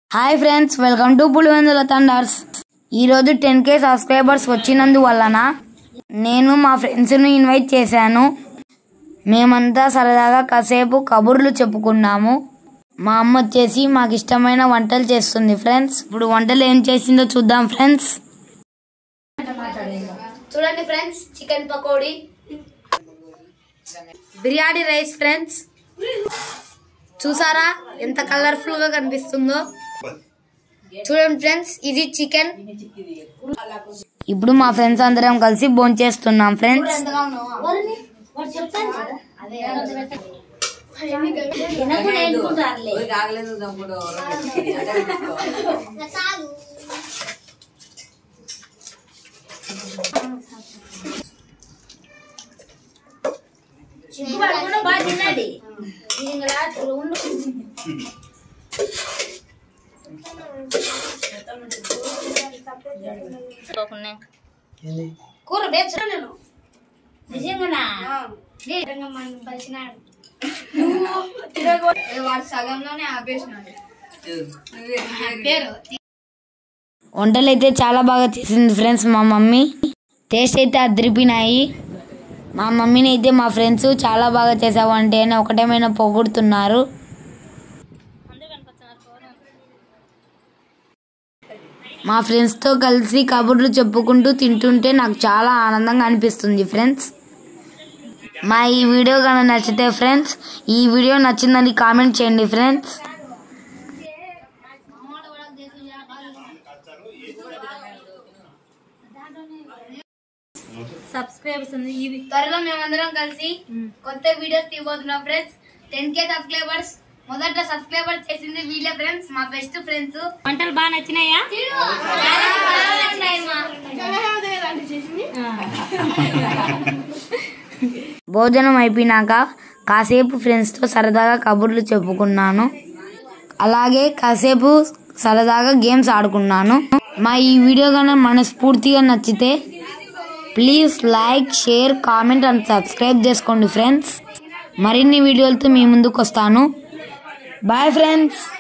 hi friends welcome to Pulivendula thunders ఈరోజు ten K subscribers వచ్చినందువలన నేను మా ఫ్రెండ్స్ను ఇన్వైట్ చేశాను మేమంతా సరదాగా కాసేపు కబుర్లు చెప్పుకున్నాము మా అమ్మ వచ్చేసి మాకు ఇష్టమైన వంటలు చేస్తుంది ఫ్రెండ్స్ ఇప్పుడు వంటలు ఏం చేసిందో చూద్దాం ఫ్రెండ్స్ చూడండి friends chicken pakoda biryani rice friends చూసారా ఎంత కలర్ఫుల్ గా కనిపిస్తుందో చూడండి ఫ్రెండ్స్ ఇది చికెన్ ఇప్పుడు మా ఫ్రెండ్స్ అందరం కలిసి భోంచేస్తున్నాం ఫ్రెండ్స్ రాగలేదు తమ్ముడు కూర బేచరా నేను వాడు సగంలోనే ఆపేసినాడు వంటలు అయితే చాలా బాగా చేసింది ఫ్రెండ్స్ మా మమ్మీ టేస్ట్ అయితే అదిరిపినాయి మా మమ్మీని అయితే మా ఫ్రెండ్స్ చాలా బాగా చేసావు అంటే అని ఒకటేమైనా పొగుడుతున్నారు మా ఫ్రెండ్స్తో కలిసి కబుర్లు చెప్పుకుంటూ తింటుంటే నాకు చాలా ఆనందంగా అనిపిస్తుంది ఫ్రెండ్స్ మా ఈ వీడియో కనుక నచ్చితే ఫ్రెండ్స్ ఈ వీడియో నచ్చిందని కామెంట్ చేయండి ఫ్రెండ్స్ సబ్స్క్రైబర్స్ ఉంది ఇవి త్వరలో మేమందరం కలిసి కొత్త వీడియోస్ తీయబోతున్నాం ఫ్రెండ్స్ టెన్ కే సబ్స్క్రైబర్స్ మొదట సబ్స్క్రైబర్ చేసింది వీళ్ళే ఫ్రెండ్స్ మా బెస్ట్ ఫ్రెండ్స్ వంటలు బాగా నచ్చినాయా భోజనం అయిపోయినాక కాసేపు ఫ్రెండ్స్తో సరదాగా కబుర్లు చెప్పుకున్నాను అలాగే కాసేపు సరదాగా గేమ్స్ ఆడుకున్నాను మా ఈ వీడియో కనుక మనస్ఫూర్తిగా నచ్చితే please like share comment and subscribe చేసుకోండి ఫ్రెండ్స్ మరిన్ని వీడియోలతో మీ ముందుకు వస్తాను బాయ్ ఫ్రెండ్స్